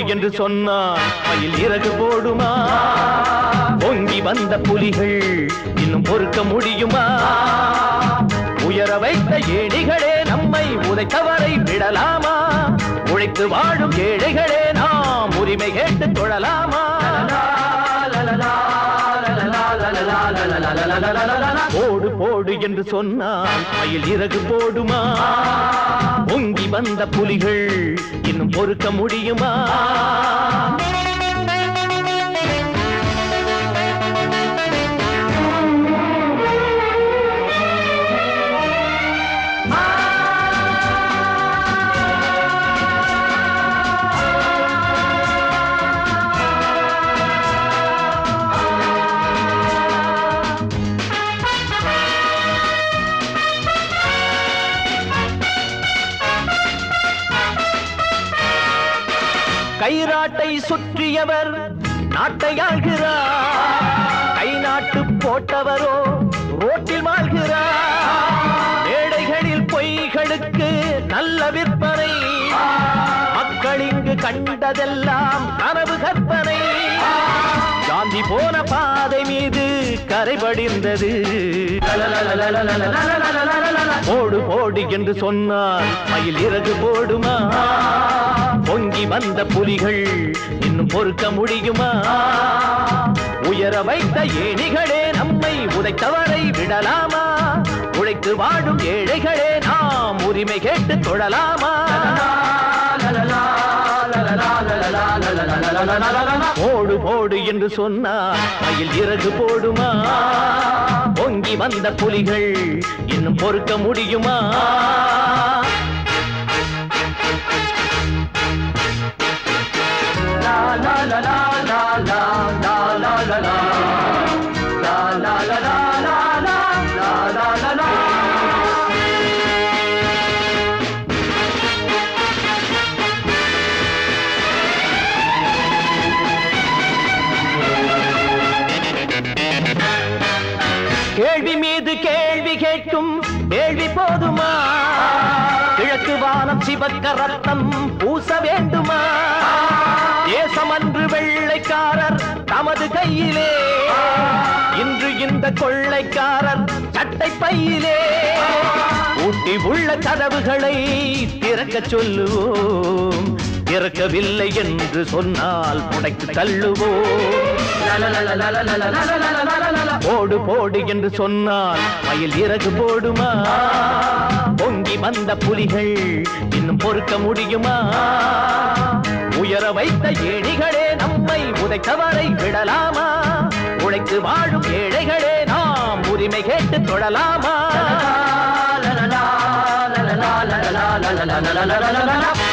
என்று சொன்னான் மயில் இறகு போடுமா பொங்கி வந்த புலிகள் இன்னும் பொறுக்க முடியுமா உயர வைத்த ஏணிகளே நம்மை உதைத்தவரை விடலாமா உழைத்து வாழும் ஏழைகளே நாம் உரிமை கேட்டு தொழலாமா போடு போடு என்று சொன்னால் மயில் இறகு போடுமா பொங்கி வந்த புலிகள் இன்னும் பொறுக்க முடியுமா கைராட்டை சுற்றியவர் நாட்டை ஆள்கிறார் கை நாட்டு போட்டவரோ ரோட்டில் வாழ்கிறார் மேடைகளில் பொய்களுக்கு நல்ல விற்பனை மக்கள் இங்கு கண்டதெல்லாம் கனவு கற்பனை காந்தி போன பாதை மீது கரைபடிந்தது போடு போடு என்று சொன்னால் மயில் இறகு போடுமா பொங்கி வந்த புலிகள் இன்னும் பொறுக்க முடியுமா உயர வைத்த ஏணிகளே நம்மை உதைத்தவரை விடலாமா உழைத்து வாழும் ஏழைகளே நாம் உரிமை கேட்டு தொழலாமா போடு போடு என்று சொன்னார் மயில் இறகு போடுமா பொங்கி வந்த புலிகள் இன்னும் பொறுக்க முடியுமா கேள்வி மீது கேள்வி கேட்கும் கேள்வி போதுமா கிழக்கு வானம் சிவக்க ரத்தம் பூச வேண்டுமா தேசமன்று வெள்ளைக்காரர் தமது கையிலே இன்று இந்த கொள்ளைக்காரர் சட்டை பையிலே ஊட்டி உள்ள கதவுகளை திறக்க சொல்லுவோம் திறக்கவில்லை என்று சொன்னால் புடைத்து தள்ளுவோம் போடு போடு என்று சொன்னால் மயில் இறகு போடுமா பொங்கி வந்த புலிகள் இன்னும் பொறுக்க முடியுமா உயர வைத்த ஏணிகளே நம்மை உதைத்தவரை விடலாமா உழைத்து வாழும் ஏழைகளே நாம் உரிமை கேட்டு தொழலாமா